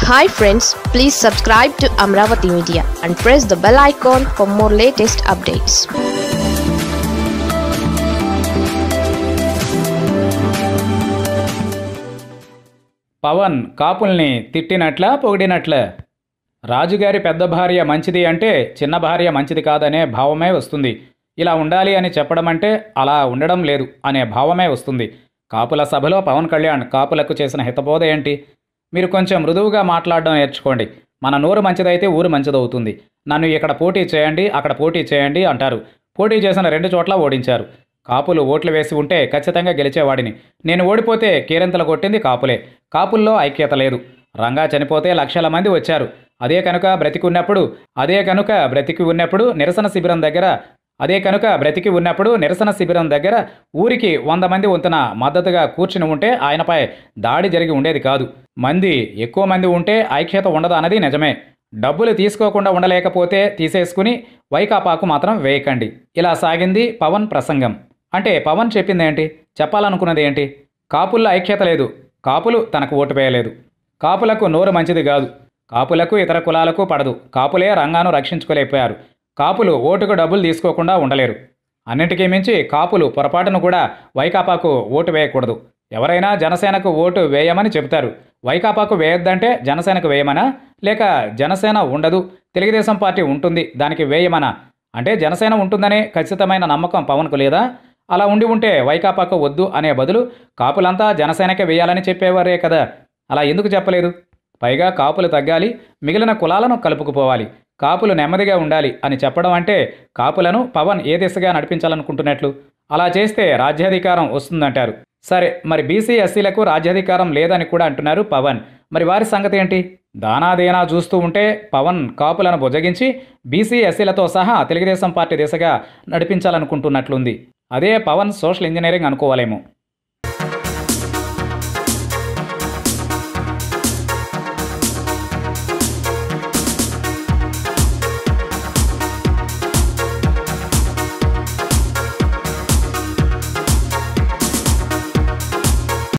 hi friends please subscribe to Amaravati media and press the bell icon for more latest updates Pawan కాపుల్ని తిట్టినట్ల పొగిడినట్ల రాజుగారి పెద్ద భార్య మంచిది అంటే చిన్న భార్య మంచిది కాదనే భావమే వస్తుంది ఇలా ఉండాలి అని చెప్పడం అంటే అలా ఉండడం లేదు అనే భావమే వస్తుంది కాపుల సభలో పవన్ కళ్యాణ్ కాపులకు చేసిన హితబోధ ఏంటి మీరు కొంచెం మృదువుగా మాట్లాడడం నేర్చుకోండి మన నోరు మంచిదైతే ఊరు మంచిదవుతుంది నన్ను ఇక్కడ పోటీ చేయండి అక్కడ పోటీ చేయండి అంటారు పోటీ చేసిన రెండు చోట్ల ఓడించారు కాపులు ఓట్లు వేసి ఉంటే ఖచ్చితంగా గెలిచేవాడిని నేను ఓడిపోతే కీరెంతలు కొట్టింది కాపులే కాపుల్లో ఐక్యత లేదు రంగా చనిపోతే లక్షల మంది వచ్చారు అదే కనుక బ్రతికి ఉన్నప్పుడు అదే కనుక బ్రతికి ఉన్నప్పుడు నిరసన శిబిరం దగ్గర అదే కనుక బ్రతికి ఉన్నప్పుడు నిరసన శిబిరం దగ్గర ఊరికి వంద మంది వంతున మద్దతుగా కూర్చుని ఉంటే ఆయనపై దాడి జరిగి ఉండేది కాదు మంది ఎక్కువ మంది ఉంటే ఐక్యత ఉండదు అన్నది నిజమే డబ్బులు తీసుకోకుండా ఉండలేకపోతే తీసేసుకుని వైకాపాకు మాత్రం వేయకండి ఇలా సాగింది పవన్ ప్రసంగం అంటే పవన్ చెప్పింది ఏంటి చెప్పాలనుకున్నది ఏంటి కాపుల్లో ఐక్యత లేదు కాపులు తనకు ఓటు వేయలేదు కాపులకు నోరు మంచిది కాదు కాపులకు ఇతర కులాలకు పడదు కాపులే రంగాను రక్షించుకోలేకపోయారు కాపులు ఓటుకు డబ్బులు తీసుకోకుండా ఉండలేరు అన్నింటికీ మించి కాపులు పొరపాటును కూడా వైకాపాకు ఓటు వేయకూడదు ఎవరైనా జనసేనకు ఓటు వేయమని చెబుతారు వైకాపాకు వేయొద్దంటే జనసేనకు వేయమనా లేక జనసేన ఉండదు తెలుగుదేశం పార్టీ ఉంటుంది దానికి వేయమనా అంటే జనసేన ఉంటుందనే ఖచ్చితమైన నమ్మకం పవన్కు లేదా అలా ఉండి ఉంటే వైకాపాకు వద్దు అనే బదులు కాపులంతా జనసేనకే వేయాలని చెప్పేవారే కదా అలా ఎందుకు చెప్పలేదు పైగా కాపులు తగ్గాలి మిగిలిన కులాలను కలుపుకుపోవాలి కాపులు నెమ్మదిగా ఉండాలి అని చెప్పడం అంటే కాపులను పవన్ ఏ దిశగా నడిపించాలనుకుంటున్నట్లు అలా చేస్తే రాజ్యాధికారం వస్తుందంటారు సరే మరి బీసీ ఎస్సీలకు రాజ్యాధికారం లేదని కూడా అంటున్నారు పవన్ మరి వారి సంగతి ఏంటి దానాదేనా చూస్తూ ఉంటే పవన్ కాపులను బుజ్జగించి బీసీ ఎస్సీలతో సహా తెలుగుదేశం పార్టీ దిశగా నడిపించాలనుకుంటున్నట్లుంది అదే పవన్ సోషల్ ఇంజనీరింగ్ అనుకోవాలేమో